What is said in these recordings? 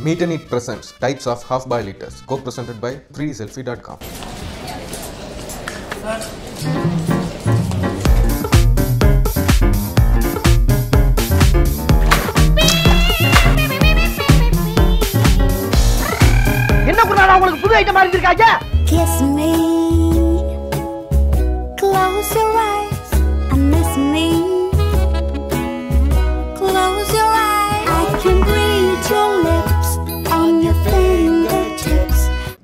Meet and Eat presents types of half boiled eaters, co-presented by freeselfie.com. என்ன குருநாடா உங்களுக்கு புது ஐட்டம் அறிஞ்சிருக்காங்க Kiss me. Close your eyes and miss me. Close your eyes. I can read your lips on your fingertips.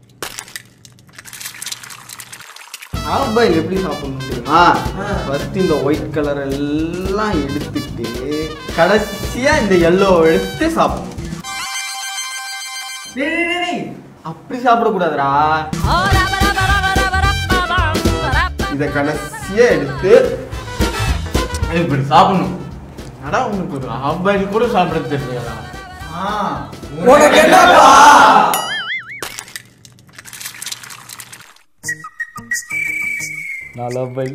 Half boil எப்படி சாப்பிடணும் தெரியுமா first இந்த white colour எல்லாம் எடுத்துட்டு கடைசியா இந்த எல்லோ எடுத்து சாப்பிடணும் டேய், டேய், டேய், டேய். அப்படி சாப்பிடக்கூடாதுடா இதை கடைசியா எடுத்து இப்படி சாப்பிடணும் அடா உனக்கு ஒரு ஹாஃப் பாயில் கூட சாப்பிட தெரியாதா உனக்கு என்னப்பா நாலா பை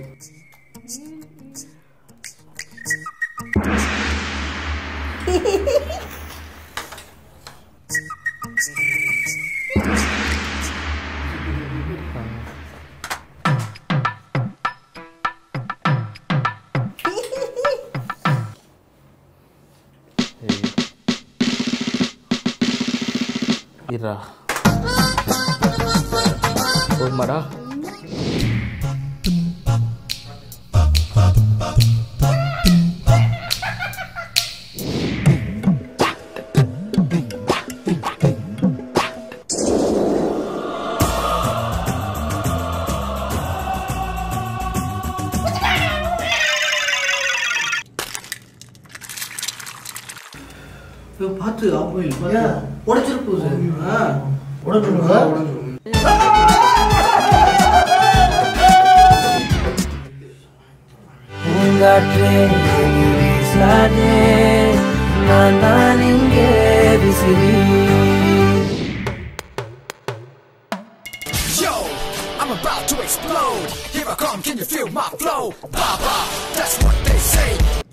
இரா போதுமாடா பார்த்து ஆப்பாயில் உடச்சிரு போகுது பூங்காற்றே நீ வீசாதே நான் தான் இங்கே விசிறி Yo, I'm about to explode. Here I come, can you feel my flow? Papa, that's what they say.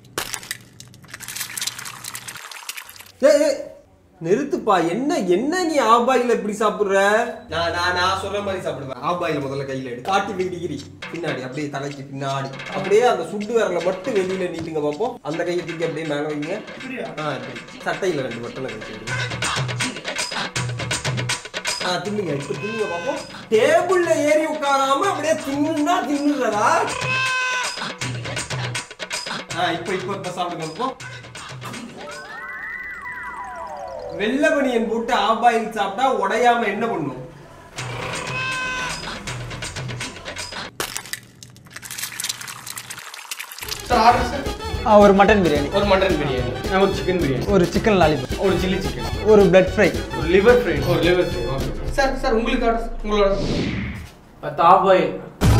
ஏய், ஏய், நிறுத்துப்பா என்ன என்ன நீ ஆபாயில இப்படி சாப்பிடுற நான் நான் நான் சொல்ற மாதிரி சாப்பிடுவேன் ஆபாயில முதல்ல கையில எடு காட்டி டிகிரி பின்னாடி அப்படியே தலைக்கு பின்னாடி அப்படியே அந்த சுண்டு விரல மட்டும் வெளியில நீட்டுங்க பார்ப்போம் அந்த கையை தூக்கி அப்படியே மேல வைங்க ஆ இப்படி சட்டையில ரெண்டு பட்டனை வச்சுடுங்க ஆ தின்னுங்க இப்ப தின்னுங்க பார்ப்போம் டேபிள்ல ஏறி உட்காராம அப்படியே தின்னுன்னா தின்னுறதா ஆ இப்போ இப்போ இப்போ சாப்பிடுங்க பார்ப்போம் வெள்ளை பனியன் போட்டு ஆபாயில் சாப்பிட்டா உடையாம என்ன பண்ணும் ஒரு மட்டன் பிரியாணி ஒரு மட்டன் பிரியாணி ஒரு சிக்கன் பிரியாணி ஒரு சிக்கன் லாலிபாப் ஒரு சில்லி சிக்கன் ஒரு பிளட் ஃப்ரை ஒரு லிவர் ஃப்ரை ஒரு liver fry okay sir sir உங்களுக்கு order, உங்களோட பத்து half boil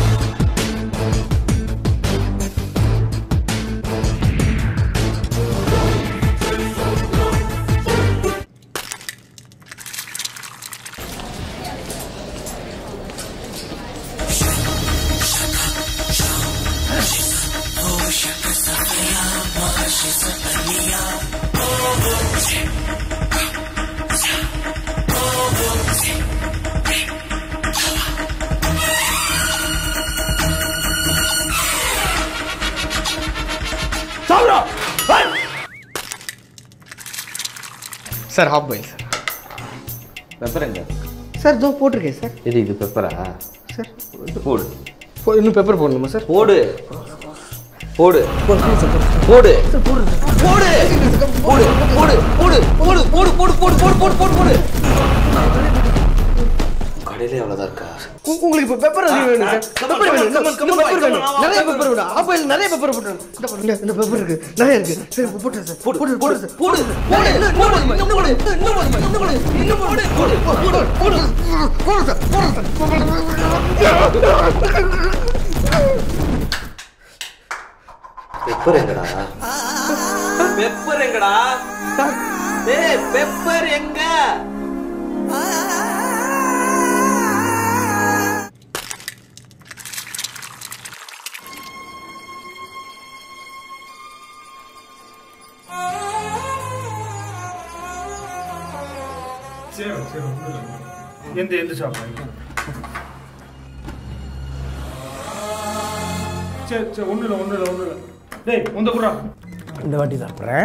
sir half boil sir pepper எங்க சார் இதோ போட்டிருக்கேன் சார் இது இது பெப்பரா சார் போடு போ- இன்னும் பெப்பர் போடணுமா சார் போடு போடு போடு போடு போடு போடு போடு போடு போடு போடு போடு போடு போடு போடு போடு போடு கடையிலே அவ்வளோதான் இருக்கா உ- உங்களுக்கு இப்போ பெப்பர் அதிகம் வேணும் சார் பெப்பர் வேணும் இன்னும் இன்னும் பெப்பர் வேணும் நிறைய பெப்பர் வேணும் ஆப்பாயில் நிறைய பெப்பர் போட்டுருங்க இந்த பாருங்க, இந்த பெப்பர் இருக்கு நிறைய இருக்கு சரி போட்டுறேன் சார் போட்டு போட்டு போட்டு சார் போடு போடு இன்னும் போடு இன்னும் போடு இன்னும் போடு இன்னும் போடு இன்னும் போடு போடு போடு போடு போடு சார் போடு பெப்பர் எங்கடா பெப்பர் எங்கடா ஏய் பெப்பர் எங்க சரி சரி ஒண்ணும் இல்ல. எந்த எந்த சாப்பிடுங்க சரி சரி ஒன்றும் இல்லை ஒன்றும் இல்லை ஒன்றும் இல்லை டேய் உந்த கூட இந்த வாட்டி சாப்பிட்றேன்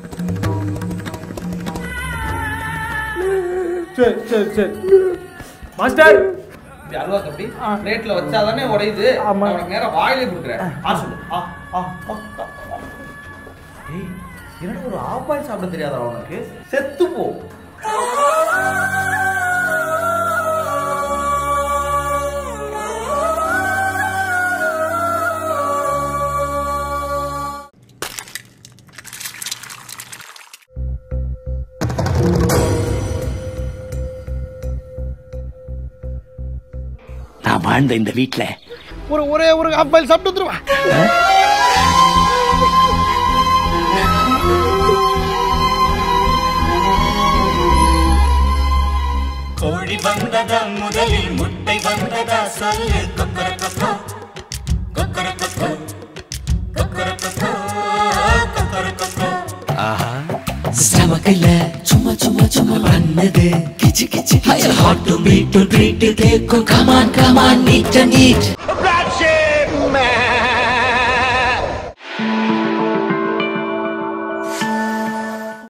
சரி சரி சரி மாஸ்டர் இப்படி அல்வா கப்பி பிளேட்ல வச்சாதானே உடையுது ஆமா. அவனுக்கு நேரா வாயிலே கொடுக்குறேன் ஆ சொல்லு ஆ ஆ ஆ, ஆ, ஆ. ஏய் என்னடா ஒரு ஆப்பாய் சாப்பிட தெரியாதா உனக்கு செத்து போ நான் வாழ்ந்த இந்த வீட்ல ஒரு ஒரே ஒரு ஆஃப் பாயில் சாப்பிட்டு வந்துருவா கோழி வந்ததா முதலில் முட்டை வந்ததா சொல்லு கொக்கர கொக்கோ கொக்கர கொக்கோ கொக்கர கொக்கோ கொக்கர கொக்கோ ஆஹா ஸ்டமக்கில் சும்மா சும்மா சும்மா பண்ணது கிச்சு கிச்சு கிச்சு hard to beat to treat கேக்கும் கமான் கமான் நீட் நீட்